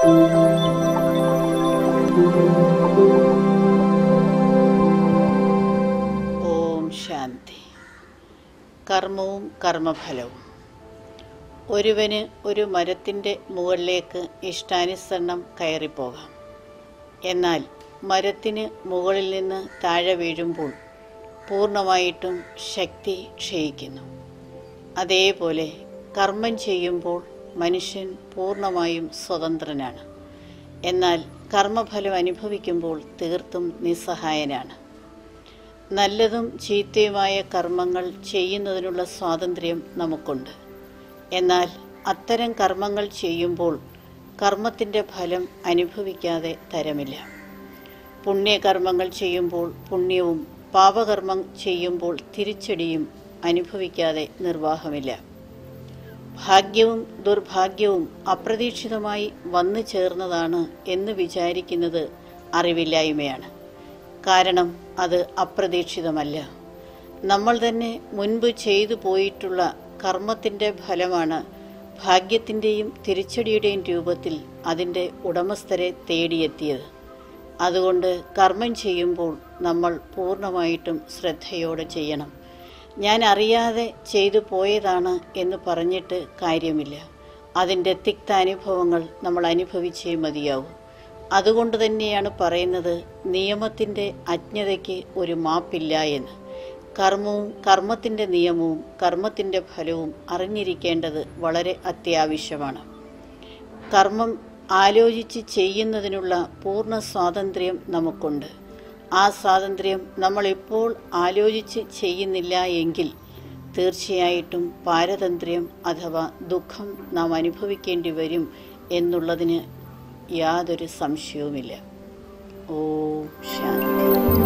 ഓം ശാന്തി കർമ്മവും കർമ്മഫലവും ഒരുവന് ഒരു മരത്തിൻ്റെ മുകളിലേക്ക് ഇഷ്ടാനുസരണം കയറിപ്പോകാം എന്നാൽ മരത്തിന് മുകളിൽ നിന്ന് താഴെ വീഴുമ്പോൾ പൂർണ്ണമായിട്ടും ശക്തി ക്ഷയിക്കുന്നു അതേപോലെ കർമ്മം ചെയ്യുമ്പോൾ മനുഷ്യൻ പൂർണ്ണമായും സ്വതന്ത്രനാണ് എന്നാൽ കർമ്മഫലം അനുഭവിക്കുമ്പോൾ തീർത്തും നിസ്സഹായനാണ് നല്ലതും ചീത്തയുമായ കർമ്മങ്ങൾ ചെയ്യുന്നതിനുള്ള സ്വാതന്ത്ര്യം നമുക്കുണ്ട് എന്നാൽ അത്തരം കർമ്മങ്ങൾ ചെയ്യുമ്പോൾ കർമ്മത്തിൻ്റെ ഫലം അനുഭവിക്കാതെ തരമില്ല പുണ്യകർമ്മങ്ങൾ ചെയ്യുമ്പോൾ പുണ്യവും പാപകർമ്മം ചെയ്യുമ്പോൾ തിരിച്ചടിയും അനുഭവിക്കാതെ നിർവാഹമില്ല ഭാഗ്യവും ദുർഭാഗ്യവും അപ്രതീക്ഷിതമായി വന്നു ചേർന്നതാണ് എന്ന് വിചാരിക്കുന്നത് അറിവില്ലായ്മയാണ് കാരണം അത് അപ്രതീക്ഷിതമല്ല നമ്മൾ തന്നെ മുൻപ് ചെയ്തു പോയിട്ടുള്ള കർമ്മത്തിൻ്റെ ഫലമാണ് ഭാഗ്യത്തിൻ്റെയും തിരിച്ചടിയുടെയും രൂപത്തിൽ അതിൻ്റെ ഉടമസ്ഥരെ തേടിയെത്തിയത് അതുകൊണ്ട് കർമ്മം ചെയ്യുമ്പോൾ നമ്മൾ പൂർണ്ണമായിട്ടും ശ്രദ്ധയോടെ ചെയ്യണം ഞാൻ അറിയാതെ ചെയ്തു പോയതാണ് എന്ന് പറഞ്ഞിട്ട് കാര്യമില്ല അതിൻ്റെ തിക്താനുഭവങ്ങൾ നമ്മൾ അനുഭവിച്ചേ മതിയാവൂ അതുകൊണ്ട് തന്നെയാണ് പറയുന്നത് നിയമത്തിൻ്റെ അജ്ഞതയ്ക്ക് ഒരു മാപ്പില്ല എന്ന് കർമ്മവും കർമ്മത്തിൻ്റെ നിയമവും കർമ്മത്തിൻ്റെ ഫലവും അറിഞ്ഞിരിക്കേണ്ടത് വളരെ അത്യാവശ്യമാണ് കർമ്മം ആലോചിച്ച് ചെയ്യുന്നതിനുള്ള പൂർണ്ണ സ്വാതന്ത്ര്യം നമുക്കുണ്ട് ആ സ്വാതന്ത്ര്യം നമ്മളിപ്പോൾ ആലോചിച്ച് ചെയ്യുന്നില്ല എങ്കിൽ തീർച്ചയായിട്ടും പാരതന്ത്ര്യം അഥവാ ദുഃഖം നാം അനുഭവിക്കേണ്ടി വരും എന്നുള്ളതിന് യാതൊരു സംശയവുമില്ല ഓ ശാന്തി